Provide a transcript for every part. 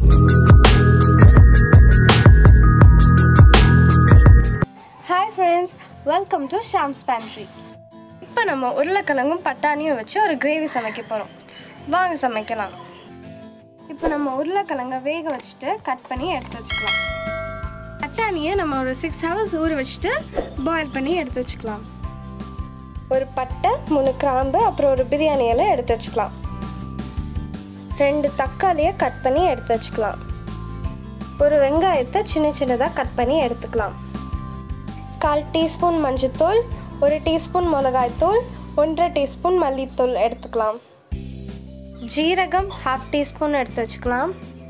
hi friends welcome to Shams pantry இப்போ நம்ம உருளைக்கிழங்கும் பட்டாணியும் வச்சு ஒரு கிரேவி சமைக்க போகிறோம் வாங்க சமைக்கலாம் இப்போ நம்ம உருளைக்கிழங்க வேக வச்சுட்டு கட் பண்ணி எடுத்து வச்சுக்கலாம் பட்டாணியை நம்ம ஒரு சிக்ஸ் ஹவர்ஸ் ஊற வச்சுட்டு பாயில் பண்ணி எடுத்து வச்சுக்கலாம் ஒரு பட்டை மூணு கிராம்பு அப்புறம் ஒரு பிரியாணி இலை எடுத்து வச்சுக்கலாம் ரெண்டு தக்காளியை கட் பண்ணி எடுத்து வச்சுக்கலாம் ஒரு வெங்காயத்தை சின்ன சின்னதாக கட் பண்ணி எடுத்துக்கலாம் கால் டீஸ்பூன் மஞ்சத்தூள் ஒரு டீஸ்பூன் மிளகாய்த்தூள் ஒன்றரை டீஸ்பூன் மல்லித்தூள் எடுத்துக்கலாம் ஜீரகம் ஹாஃப் டீஸ்பூன் எடுத்து வச்சுக்கலாம்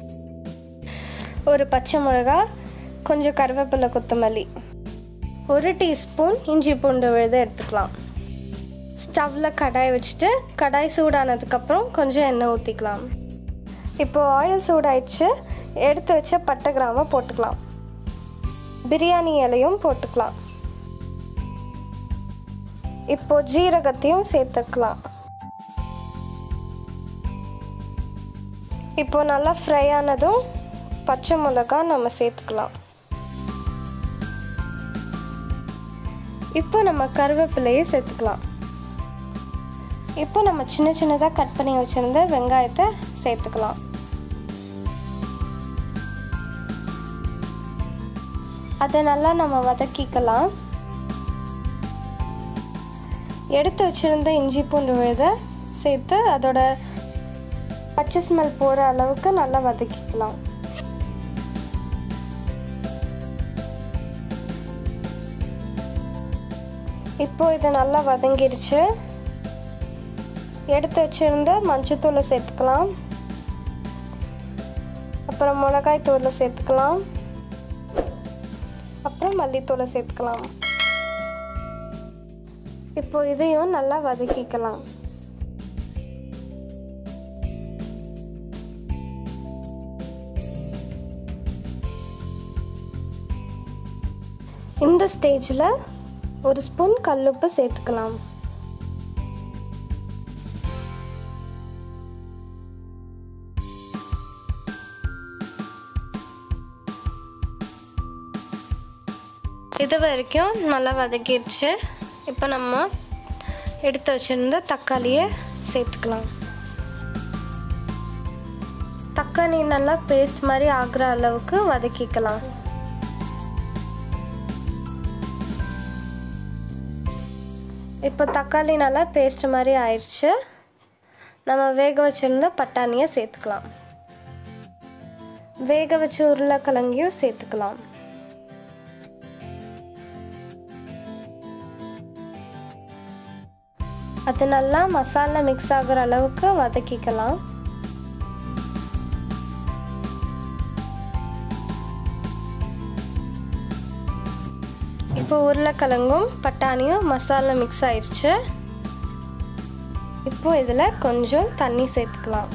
ஒரு பச்சை மிளகா கொஞ்சம் கருவேப்பிலை கொத்தமல்லி ஒரு டீஸ்பூன் இஞ்சி பூண்டு விழுது எடுத்துக்கலாம் ஸ்டவ்வில் கடாய் வச்சுட்டு கடாய் சூடானதுக்கப்புறம் கொஞ்சம் எண்ணெய் ஊற்றிக்கலாம் இப்போ ஆயில் சூடாயிடுச்சு எடுத்து வச்ச பட்டை கிராமை போட்டுக்கலாம் பிரியாணி இலையும் போட்டுக்கலாம் இப்போ ஜீரகத்தையும் சேர்த்துக்கலாம் இப்போ நல்லா ஃப்ரை ஆனதும் பச்சை மிளகா நம்ம சேர்த்துக்கலாம் இப்போ நம்ம கருவேப்பிலையை சேர்த்துக்கலாம் இப்போ நம்ம சின்ன சின்னதாக கட் பண்ணி வச்சுருந்த வெங்காயத்தை சேர்த்துக்கலாம் அதை நல்லா நம்ம வதக்கிக்கலாம் எடுத்து வச்சுருந்த இஞ்சி பூண்டு விழுதை சேர்த்து அதோட பச்சை ஸ்மெல் போகிற அளவுக்கு நல்லா வதக்கிக்கலாம் இப்போ இது நல்லா வதங்கிடுச்சு எடுத்து வச்சுருந்த மஞ்சத்தூளை சேர்த்துக்கலாம் அப்புறம் மிளகாய் தூளை சேர்த்துக்கலாம் அப்புறம் மல்லித்தூளை சேர்த்துக்கலாம் இப்போ இதையும் நல்லா வதக்கிக்கலாம் இந்த ஸ்டேஜில் ஒரு ஸ்பூன் கல்லுப்பு சேர்த்துக்கலாம் இது வரைக்கும் நல்லா வதக்கிடுச்சு இப்போ நம்ம எடுத்து வச்சுருந்த தக்காளியை சேர்த்துக்கலாம் தக்காளி நல்லா பேஸ்ட் மாதிரி ஆகிற அளவுக்கு வதக்கிக்கலாம் இப்போ தக்காளி நல்லா பேஸ்ட் மாதிரி ஆயிடுச்சு நம்ம வேக வச்சுருந்த பட்டாணியை சேர்த்துக்கலாம் வேக வச்ச உருளைக்கிழங்கையும் சேர்த்துக்கலாம் அது நல்லா மசாலா மிக்ஸ் ஆகிற அளவுக்கு வதக்கிக்கலாம் இப்போ உருளைக்கிழங்கும் பட்டாணியும் மசாலா மிக்ஸ் ஆயிடுச்சு இப்போ இதில் கொஞ்சம் தண்ணி சேர்த்துக்கலாம்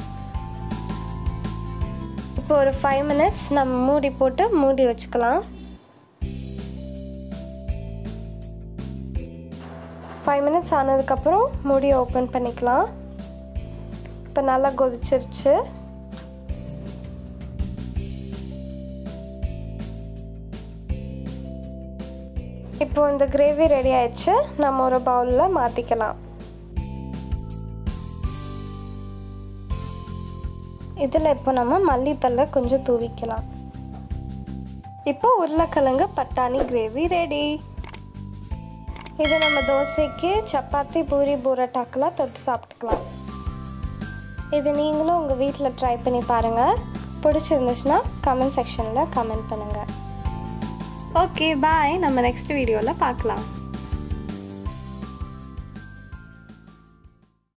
இப்போ ஒரு ஃபைவ் மினிட்ஸ் நம்ம மூடி போட்டு மூடி வச்சுக்கலாம் ஃபைவ் மினிட்ஸ் ஆனதுக்கப்புறம் மூடியை ஓப்பன் பண்ணிக்கலாம் இப்போ நல்லா கொதிச்சிருச்சு இப்போ இந்த கிரேவி ரெடி ஆயிடுச்சு நம்ம ஒரு பவுலில் மாற்றிக்கலாம் இதில் இப்போ நம்ம மல்லித்தலை கொஞ்சம் தூவிக்கலாம் இப்போ உருளைக்கிழங்கு பட்டாணி கிரேவி ரெடி இது நம்ம தோசைக்கு சப்பாத்தி பூரி பூரட்டாக்கெலாம் தொட்டு சாப்பிட்டுக்கலாம் இது நீங்களும் உங்கள் வீட்டில் ட்ரை பண்ணி பாருங்கள் பிடிச்சிருந்துச்சுன்னா கமெண்ட் செக்ஷனில் கமெண்ட் பண்ணுங்கள் ஓகே பாய் நம்ம நெக்ஸ்ட் வீடியோவில் பார்க்கலாம்